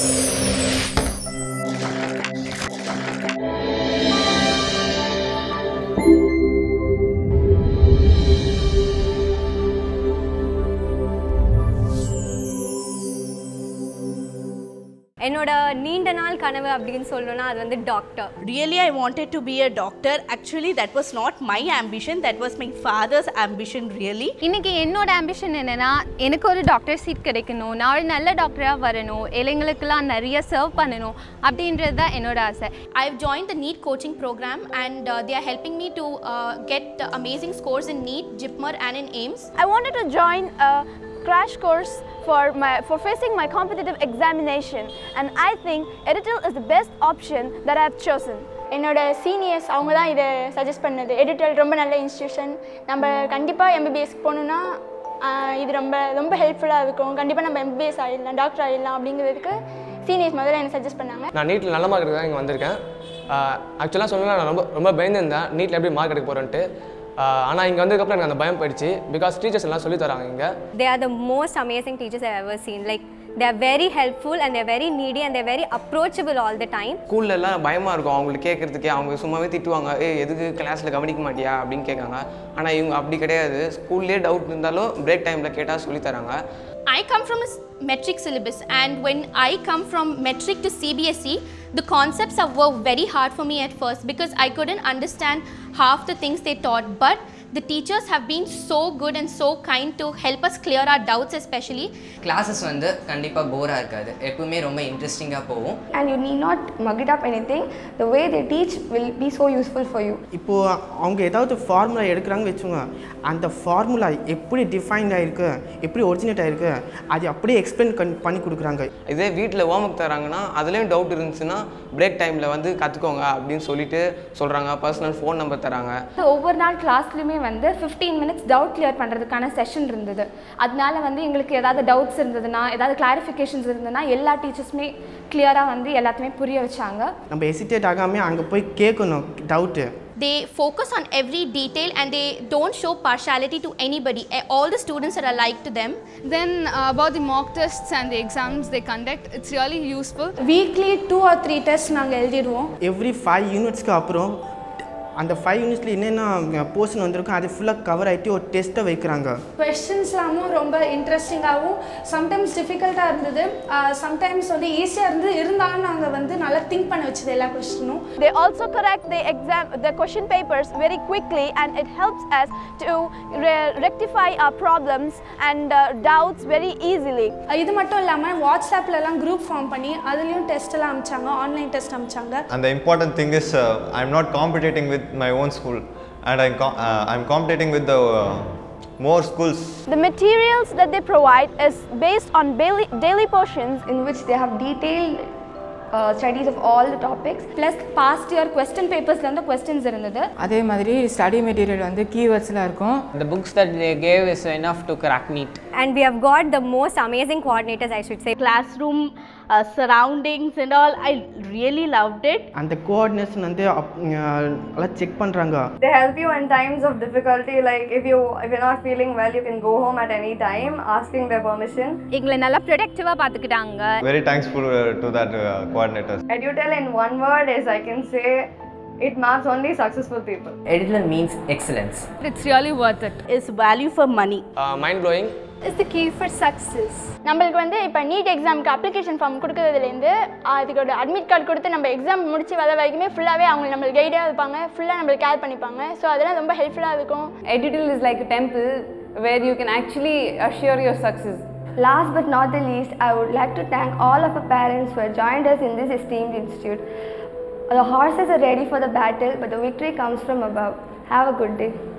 என்னோட நீண்ட நாள் கனவு அப்படின்னு சொல்லணும்னா அது வந்து doctor Really, I wanted to be a doctor. Actually, that was not my ambition, that was my father's ambition, really. இன்னைக்கு என்னோட ஆம்பிஷன் என்னன்னா எனக்கு ஒரு டாக்டர் சீட் கிடைக்கணும் நான் ஒரு நல்ல டாக்டராக வரணும் இளைஞர்களுக்கெல்லாம் நிறைய சர்வ் பண்ணணும் அப்படின்றது தான் என்னோட ஆசை I've joined the NEET coaching program and uh, they are helping me to uh, get amazing scores in NEET, JIPMER and in AIMS. I wanted to join a crash course for my for facing my competitive examination and I think Edital is the best option that I have chosen. என்னோட seniors அவங்க தான் இதை suggest பண்ணது எடிட்டல் ரொம்ப நல்ல institution நம்ம கண்டிப்பாக எம்பிபிஎஸ்க்கு போகணுன்னா ஆஹ், இது ரொம்ப ரொம்ப ஹெல்ப்ஃபுல்லாக இருக்கும் கண்டிப்பாக நம்ம எம்பிபிஎஸ் ஆகிடலாம் டாக்டர் ஆகிடலாம் அப்படிங்கிறதுக்கு சீனியர்ஸ் முதல்ல எனக்கு சஜஸ்ட் பண்ணாங்க நான் நீட்டில் நல்ல மார்க் எடுக்க இங்கே வந்திருக்கேன் ஆக்சுவலாக சொல்லலாம் நான் ரொம்ப ரொம்ப பயந்துருந்தேன் நீட்டில் எப்படி மார்க் எடுக்க போகிறேன்ட்டு ஆனால் இங்கே வந்ததுக்கப்புறம் எனக்கு அந்த பயம் போயிடுச்சு பிகாஸ் டீச்சர்ஸ் எல்லாம் சொல்லி தராங்க இங்கே they are the most amazing teachers I've ever seen like they are very helpful and they're very needy and they're very approachable all the time ஸ்கூல்ல எல்லாம் பயமாக இருக்கும் அவங்களுக்கு கேட்குறதுக்கே அவங்க சும்மாவே திட்டுவாங்க ஏ எதுக்கு கிளாஸில் கவனிக்க மாட்டியா அப்படின்னு கேட்காங்க ஆனால் இவங்க அப்படி கிடையாது ஸ்கூல்லேயே டவுட் இருந்தாலும் பிரேக் டைமில் கேட்டால் சொல்லித் தராங்க I come from a s- metric syllabus and when I come from metric to CBSE, the concepts are, were very hard for me at first because I couldn't understand half the things they taught. But the teachers have been so good and so kind to help us clear our doubts especially. Classes வந்து கண்டிப்பாக போராக இருக்காது எப்பவுமே ரொம்ப இன்ட்ரெஸ்டிங்காக போகும் and you need not mug it up anything. The way they teach will be so useful for you. இப்போது அவங்க ஏதாவது ஃபார்முலா எடுக்கிறாங்கன்னு வச்சுக்கோங்க அந்த ஃபார்முலா எப்படி டிஃபைன்ட் ஆகிருக்கு எப்படி ஒரிஜினேட் ஆகிருக்கு அது அப்படியே எக்ஸ்பிளைன் பண்ணி கொடுக்குறாங்க இதே வீட்டில் ஹோம்ஒர்க் தராங்கன்னா அதுலேயும் டவுட் இருந்துச்சுன்னா பிரேக் டைமில் வந்து கற்றுக்கோங்க அப்படின்னு சொல்லிட்டு சொல்கிறாங்க பர்சனல் ஃபோன் நம்பர் தராங்க ஒவ்வொரு நாள் கிளாஸ்லையுமே வந்து ஃபிஃப்டீன் மினிட்ஸ் டவுட் கிளியர் பண்ணுறதுக்கான செஷன் இருந்தது அதனால வந்து எங்களுக்கு ஏதாவது டவுட்ஸ் இருந்ததுன்னா ஏதாவது கிளாரிஃபிகேஷன்ஸ் இருந்ததுன்னா எல்லா டீச்சர்ஸுமே கிளியராக வந்து எல்லாத்தையுமே புரிய வச்சாங்க நம்ம எசிட்டேட் ஆகாமல் அங்கே போய் கேட்கணும் doubt They focus on every detail and they don't show partiality to anybody. Eh, All the students are alike to them. Then uh, about the mock tests and the exams they conduct, it's really useful. Weekly two or three test நாங்கள் எழுதிடுவோம் every five யூனிட்ஸ்க்கு அப்புறம் அந்த five யூனிட்ஸில் என்னென்ன portion வந்திருக்கோ அது ஃபுல்லாக cover ஆகிட்டு ஒரு டெஸ்ட்டை வைக்கிறாங்க கொஸ்டின்ஸ்லாமும் ரொம்ப இன்ட்ரெஸ்டிங்காகவும் சம்டைம்ஸ் டிஃபிகல்ட்டாக இருந்தது சம்டைம்ஸ் வந்து ஈஸியாக இருந்தது இருந்தாலும் நாங்கள் வந்து நல்லா திங்க் பண்ண வச்சது எல்லா கொஸ்டினும் They also correct the exam the question papers very quickly and it helps us to re- rectify our problems and uh, doubts very easily. இது மட்டும் இல்லாமல் வாட்ஸ்அப்லலாம் குரூப் ஃபார்ம் பண்ணி அதுலேயும் டெஸ்ட் எல்லாம் அமிச்சாங்க ஆன்லைன் டெஸ்ட் அமிச்சாங்க And the important thing is, uh, I'm not competing with my own school, and I'm, com- uh, I'm competing with the uh, more schools. The materials that they provide is based on daily, daily portions in which they have detailed uh, studies of all the topics. Plus past year question பேப்பர்ஸ்லேருந்து questions இருந்தது அதே மாதிரி study material வந்து கீவேர்ட்ஸ்லாம் இருக்கும் The books that they gave is enough to crack NEET. and we have got the most amazing coordinators I should say classroom uh, surroundings and all I really loved it அந்த coordination வந்து அப்- அஹ் எல்லாம் check பண்ணுறாங்க They help you in times of difficulty. Like if you if you're not feeling well, you can go home at any time, asking their permission. எங்களை நல்லா ப்ரொடக்டிவாக பார்த்துக்கிட்டாங்க Very thankful uh, to that uh, coordinators. Edutel in one word is I can say it marks only successful people. Edital means excellence. It's really worth it is value for money mind blowing Is the key for success. நம்மளுக்கு வந்து இப்போ NEET எக்ஸாமுக்கு application form கொடுக்கறதுலேருந்து அதுக்கோட admit card கொடுத்து நம்ம exam முடிச்சு வர வரைக்குமே ஃபுல்லாகவே அவங்க நம்மளுக்கு கைடாக இருப்பாங்க ஃபுல்லாக நம்மளுக்கு கேர் பண்ணிப்பாங்க ஸோ அதெல்லாம் ரொம்ப ஹெல்ப்ஃபுல்லாக இருக்கும் Edital is like a temple where you can actually assure your success. Last but not the least, I would like to thank all of our parents who have joined us in this esteemed institute. The horses are ready for the battle, but the victory comes from above. Have a good day.